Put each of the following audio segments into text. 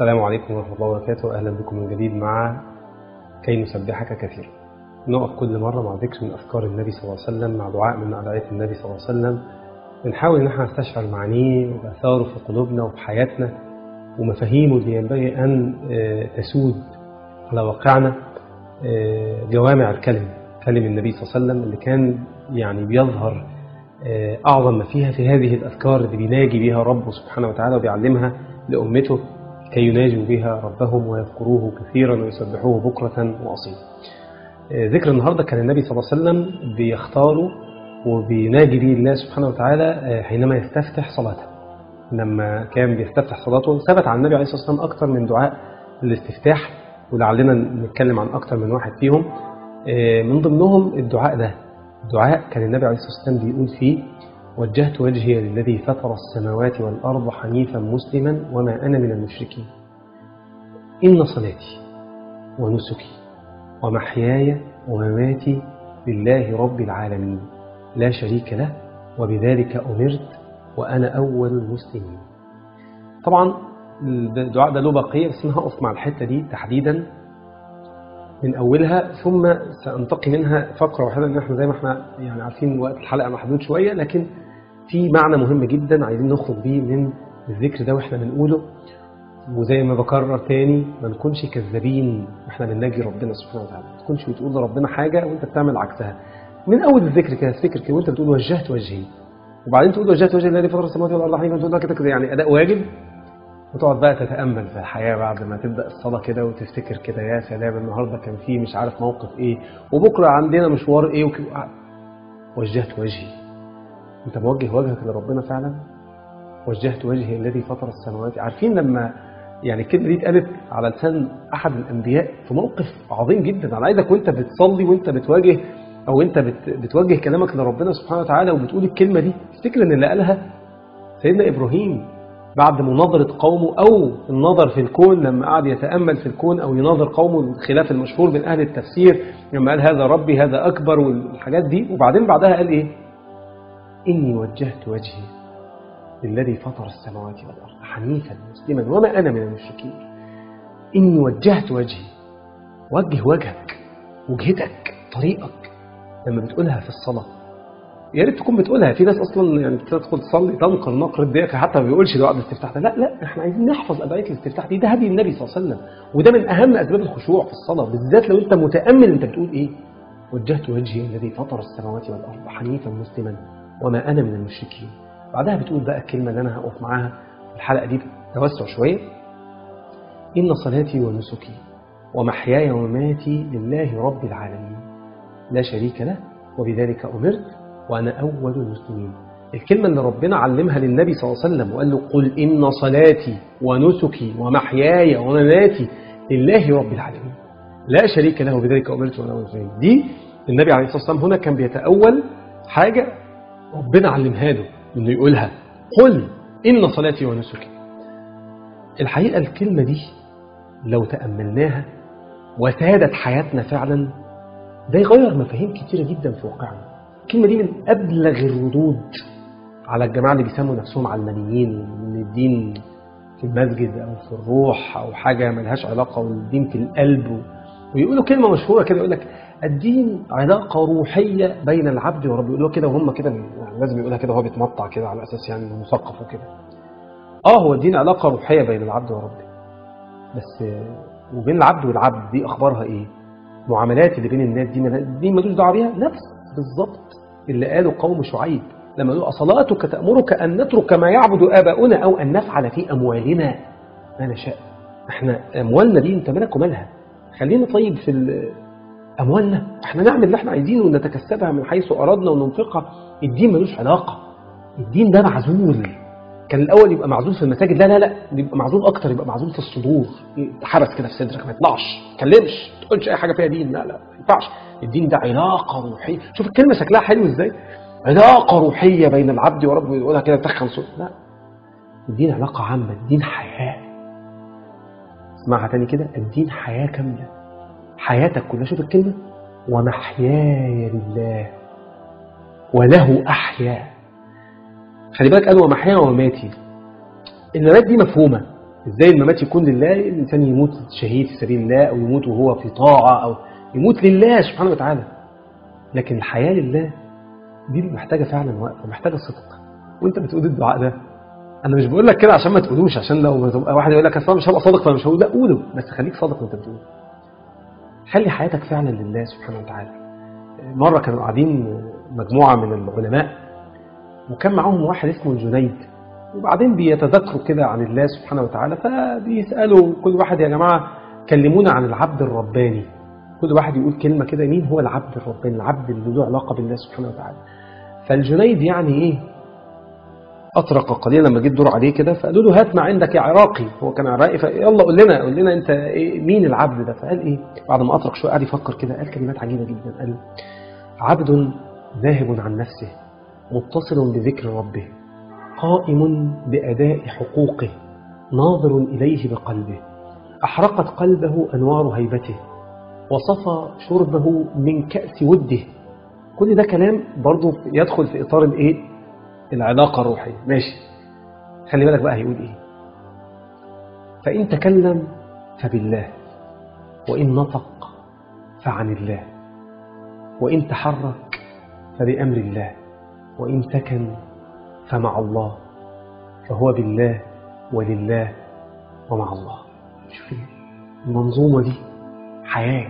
السلام عليكم ورحمة الله وبركاته أهلا بكم من جديد مع كي نسبحك كثيرا نقف كل مرة مع ذكر من أفكار النبي صلى الله عليه وسلم مع دعاء من أدعية النبي صلى الله عليه وسلم بنحاول إن احنا نستشعر معانيه وآثاره في قلوبنا وفي حياتنا ومفاهيمه اللي ينبغي أن تسود على واقعنا جوامع الكلم كلم النبي صلى الله عليه وسلم اللي كان يعني بيظهر أعظم ما فيها في هذه الأذكار اللي بيناجي بها ربه سبحانه وتعالى وبيعلمها لأمته كي يناجوا بها ربهم ويذكروه كثيرا ويسبحوه بكرة وأصيلا ذكر النهاردة كان النبي صلى الله عليه وسلم بيختاره وبيناجي به الله سبحانه وتعالى حينما يستفتح صلاته لما كان بيستفتح صلاته ثبت عن النبي عليه الصلاة والسلام أكثر من دعاء الاستفتاح ولعلنا نتكلم عن أكثر من واحد فيهم من ضمنهم الدعاء ده دعاء كان النبي عليه الصلاة والسلام بيقول فيه وجهت وجهي للذي فطر السماوات والأرض حنيفا مسلما وما أنا من المشركين إن صلاتي ونسكي ومحياي ومماتي لله رب العالمين لا شريك له وبذلك أمرت وأنا أول المسلمين طبعا الدعاء ده له بقية بس أنا هقف مع الحتة دي تحديدا من أولها ثم سأنتقي منها فقرة واحدة لأن احنا زي ما احنا يعني عارفين وقت الحلقة محدود شوية لكن في معنى مهم جدا عايزين نخرج بيه من الذكر ده واحنا بنقوله وزي ما بكرر تاني ما نكونش كذابين واحنا بنناجي ربنا سبحانه وتعالى ما تكونش بتقول لربنا حاجة وانت بتعمل عكسها من أول الذكر كده تفتكر كده وانت بتقول وجهت وجهي وبعدين تقول وجهت وجهي الذي فطر السماوات والأرض حنيفا تقول كده كده يعني أداء واجب وتقعد بقى تتأمل في الحياة بعد ما تبدأ الصلاة كده وتفتكر كده يا سلام النهاردة كان فيه مش عارف موقف ايه وبكرة عندنا مشوار ايه وكده وجهت وجهي انت موجه وجهك لربنا فعلا وجهت وجهي الذي فطر السماوات عارفين لما يعني الكلمة دي اتقالت على لسان أحد الأنبياء في موقف عظيم جدا أنا عايزك وأنت بتصلي وأنت بتواجه أو أنت بت بتوجه كلامك لربنا سبحانه وتعالى وبتقول الكلمة دي افتكر إن اللي قالها سيدنا إبراهيم بعد مناظرة قومه أو النظر في الكون لما قعد يتأمل في الكون أو يناظر قومه الخلاف المشهور من أهل التفسير لما قال هذا ربي هذا أكبر والحاجات دي وبعدين بعدها قال إيه إني وجهت وجهي للذي فطر السماوات والأرض حنيفا مسلما وما أنا من المشركين إني وجهت وجهي وجه وجهك وجهتك طريقك لما بتقولها في الصلاة يا ريت تكون بتقولها في ناس اصلا يعني بتدخل تصلي تنقل نقر الدقيقه حتى ما بيقولش دعاء الاستفتاح ده لا لا احنا عايزين نحفظ ادعيه الاستفتاح دي ده هدي النبي صلى الله عليه وسلم وده من اهم اسباب الخشوع في الصلاه بالذات لو انت متامل انت بتقول ايه وجهت وجهي الذي فطر السماوات والارض حنيفا مسلما وما انا من المشركين بعدها بتقول بقى الكلمه اللي انا هقف معاها الحلقه دي توسع شويه ان صلاتي ونسكي ومحياي ومماتي لله رب العالمين لا شريك له وبذلك امرت وأنا أول المسلمين الكلمة اللي ربنا علمها للنبي صلى الله عليه وسلم وقال له قل إن صلاتي ونسكي ومحياي ومماتي لله رب العالمين لا شريك له بذلك أمرت وأنا أول المسلمين دي النبي عليه الصلاة والسلام هنا كان بيتأول حاجة ربنا علمها له إنه يقولها قل إن صلاتي ونسكي الحقيقة الكلمة دي لو تأملناها وسادت حياتنا فعلا ده يغير مفاهيم كتيرة جدا في واقعنا الكلمة دي من أبلغ الردود على الجماعة اللي بيسموا نفسهم علمانيين من الدين في المسجد أو في الروح أو حاجة ملهاش علاقة والدين في القلب ويقولوا كلمة مشهورة كده يقول لك الدين علاقة روحية بين العبد وربه يقولوا كده وهم كده يعني لازم يقولها كده وهو بيتمطع كده على أساس يعني مثقف وكده آه هو الدين علاقة روحية بين العبد وربه بس وبين العبد والعبد دي أخبارها إيه؟ معاملات اللي بين الناس دي دي ملوش دعوة بيها نفس بالظبط اللي قاله قوم شعيب لما قالوا أصلاتك تأمرك أن نترك ما يعبد آباؤنا أو أن نفعل في أموالنا ما نشاء احنا أموالنا دي انت مالك ومالها خلينا طيب في أموالنا احنا نعمل اللي احنا عايزينه ونتكسبها من حيث أردنا وننفقها الدين ملوش علاقة الدين ده معزول كان الأول يبقى معزول في المساجد لا لا لا يبقى معزول أكتر يبقى معزول في الصدور حبس كده في صدرك ما يطلعش ما تكلمش ما تقولش أي حاجة فيها دين لا لا ما ينفعش الدين ده علاقة روحية شوف الكلمة شكلها حلو ازاي علاقة روحية بين العبد وربه يقولها كده تخن صوت لا الدين علاقة عامة الدين حياة اسمعها تاني كده الدين حياة كاملة حياتك كلها شوف الكلمة ومحياي لله وله أحيا خلي بالك قال ومحياي ومماتي الممات دي مفهومة ازاي الممات يكون لله الانسان يموت شهيد في سبيل الله او يموت وهو في طاعه او يموت لله سبحانه وتعالى لكن الحياه لله دي اللي محتاجه فعلا وقت ومحتاجه صدق وانت بتقول الدعاء ده انا مش بقول لك كده عشان ما تقولوش عشان لو تبقى واحد يقول لك اصل مش هبقى صادق فمش هقول لا قوله بس خليك صادق وانت بتقول خلي حياتك فعلا لله سبحانه وتعالى مره كانوا قاعدين مجموعه من العلماء وكان معاهم واحد اسمه الجنيد وبعدين بيتذكروا كده عن الله سبحانه وتعالى فبيسالوا كل واحد يا جماعه كلمونا عن العبد الرباني كل واحد يقول كلمه كده مين هو العبد الرباني العبد اللي له علاقه بالله سبحانه وتعالى فالجنيد يعني ايه أطرق قليلا لما جيت دور عليه كده فقالوا له هات ما عندك يا عراقي هو كان عراقي فيلا قول لنا قول لنا أنت إيه مين العبد ده فقال إيه بعد ما أطرق شوية قعد يفكر كده قال كلمات عجيبة جدا قال عبد ذاهب عن نفسه متصل بذكر ربه قائم بأداء حقوقه ناظر إليه بقلبه أحرقت قلبه أنوار هيبته وصفى شربه من كأس وده كل ده كلام برضه يدخل في إطار الإيه العلاقة الروحية ماشي خلي بالك بقى هيقول ايه فإن تكلم فبالله وإن نطق فعن الله وإن تحرك فبأمر الله وإن سكن فمع الله فهو بالله ولله ومع الله شوف المنظومة دي حياة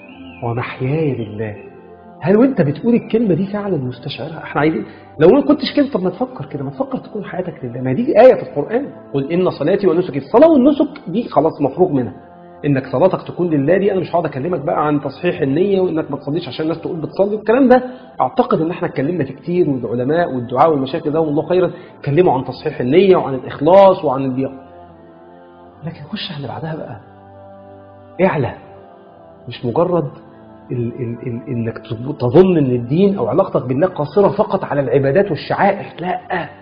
ومحياي لله هل وانت بتقول الكلمة دي فعلا مستشعرها احنا عايزين لو ما كنتش كده طب ما تفكر كده ما تفكر تكون حياتك لله ما دي آية في القرآن قل إن صلاتي ونسكي الصلاة والنسك دي خلاص مفروغ منها انك صلاتك تكون لله دي انا مش هقعد اكلمك بقى عن تصحيح النية وانك ما تصليش عشان الناس تقول بتصلي الكلام ده اعتقد ان احنا اتكلمنا فيه كتير والعلماء والدعاء والمشاكل ده والله خيرا اتكلموا عن تصحيح النية وعن الاخلاص وعن البياض لكن خش على اللي بعدها بقى اعلى مش مجرد ال ال ال انك تظن ان الدين او علاقتك بالله قاصره فقط على العبادات والشعائر لا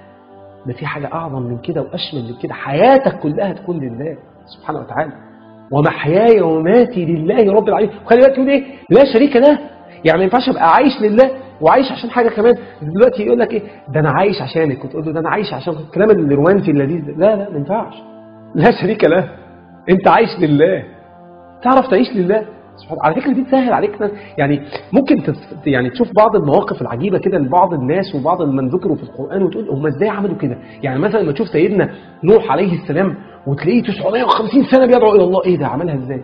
ده في حاجه اعظم من كده واشمل من كده حياتك كلها تكون لله سبحانه وتعالى ومحياي ومماتي لله رب العالمين وخلي بالك يقول ايه لا شريك له يعني ما ينفعش ابقى عايش لله وعايش عشان حاجه كمان دلوقتي يقول لك ايه ده انا عايش عشانك وتقول له ده انا عايش عشان الكلام الرومانسي اللذيذ لا لا ما ينفعش لا شريك له انت عايش لله تعرف تعيش لله سبحان على فكره دي تسهل عليك يعني ممكن تف... يعني تشوف بعض المواقف العجيبه كده لبعض الناس وبعض من ذكروا في القران وتقول هم ازاي عملوا كده يعني مثلا لما تشوف سيدنا نوح عليه السلام وتلاقيه 950 سنه بيدعو الى الله ايه ده عملها ازاي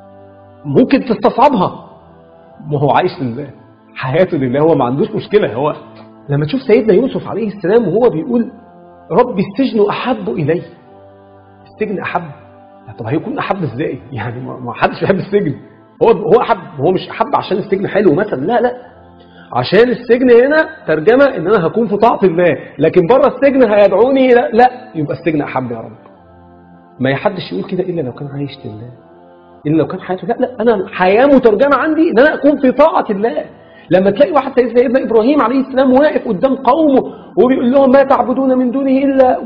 ممكن تستصعبها ما هو عايش لله حياته لله هو ما عندوش مشكله هو لما تشوف سيدنا يوسف عليه السلام وهو بيقول ربي السجن احب الي السجن احب طب هيكون احب ازاي يعني ما حدش بيحب السجن هو هو احب هو مش احب عشان السجن حلو مثلا لا لا عشان السجن هنا ترجمه ان انا هكون في طاعه الله لكن بره السجن هيدعوني لا, لا يبقى السجن احب يا رب ما يحدش يقول كده الا لو كان عايش لله الا لو كان حياته لا لا انا الحياه مترجمه عندي ان انا اكون في طاعه الله لما تلاقي واحد زي سيدنا ابراهيم عليه السلام واقف قدام قومه وبيقول لهم ما تعبدون من دونه الا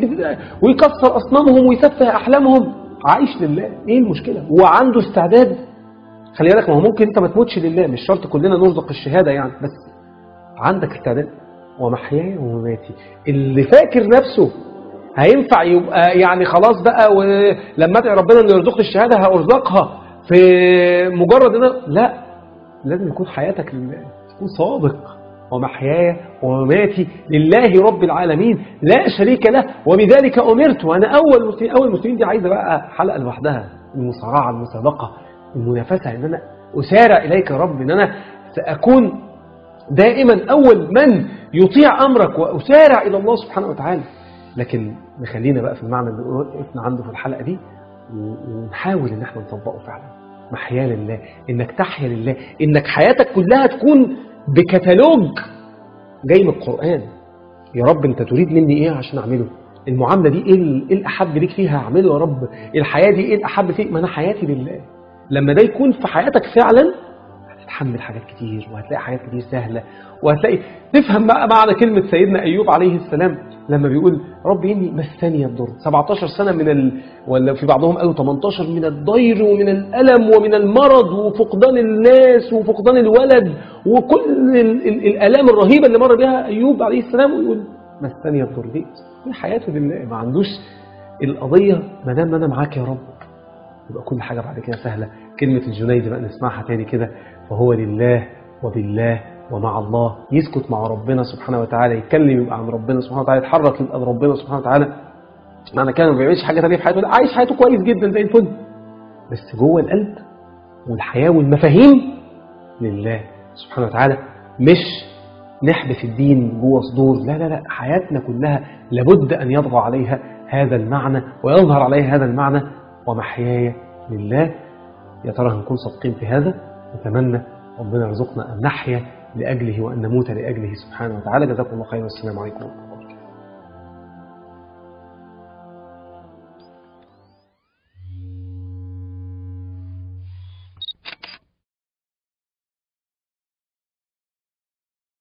ويكسر اصنامهم ويسفه احلامهم عايش لله ايه المشكله وعنده استعداد خلي بالك ما هو ممكن انت ما تموتش لله مش شرط كلنا نرزق الشهاده يعني بس عندك استعداد ومحياي ومماتي اللي فاكر نفسه هينفع يبقى يعني خلاص بقى ولما ادعي ربنا انه يرزقني الشهاده هارزقها في مجرد ان لا لازم يكون حياتك لله تكون صادق ومحياي ومماتي لله رب العالمين لا شريك له وبذلك امرت وانا اول مسلمين اول مسلمين دي عايزه بقى حلقه لوحدها المصارعه المسابقه المنافسة ان انا اسارع اليك يا رب ان انا ساكون دائما اول من يطيع امرك واسارع الى الله سبحانه وتعالى لكن نخلينا بقى في المعنى اللي وقفنا عنده في الحلقة دي ونحاول ان احنا نطبقه فعلا محيا لله انك تحيا لله انك حياتك كلها تكون بكتالوج جاي من القرآن يا رب انت تريد مني ايه عشان اعمله المعاملة دي ايه الاحب ليك فيها اعمله يا رب الحياة دي ايه الاحب فيك ما انا حياتي لله لما ده يكون في حياتك فعلا هتتحمل حاجات كتير وهتلاقي حاجات كتير سهلة وهتلاقي تفهم بقى معنى كلمة سيدنا أيوب عليه السلام لما بيقول ربي إني مسني الضر 17 سنة من ال... ولا في بعضهم قالوا 18 من الضير ومن الألم ومن المرض وفقدان الناس وفقدان الولد وكل ال... ال... الآلام الرهيبة اللي مر بها أيوب عليه السلام ويقول مسني الضر دي حياته لله ما عندوش القضية ما دام أنا معاك يا رب يبقى كل حاجة بعد كده سهلة كلمة الجنيد بقى نسمعها تاني كده فهو لله وبالله ومع الله يسكت مع ربنا سبحانه وتعالى يتكلم يبقى عن ربنا سبحانه وتعالى يتحرك يبقى عن ربنا سبحانه وتعالى معنى كده ما بيعملش حاجة تانية في حياته لا عايش حياته كويس جدا زي الفل بس جوه القلب والحياة والمفاهيم لله سبحانه وتعالى مش نحبس الدين جوه صدور لا لا لا حياتنا كلها لابد أن يطغى عليها هذا المعنى ويظهر عليها هذا المعنى ومحياي لله يا ترى هنكون صادقين في هذا نتمنى ربنا يرزقنا أن نحيا لأجله وأن نموت لأجله سبحانه وتعالى جزاكم الله خيرا والسلام عليكم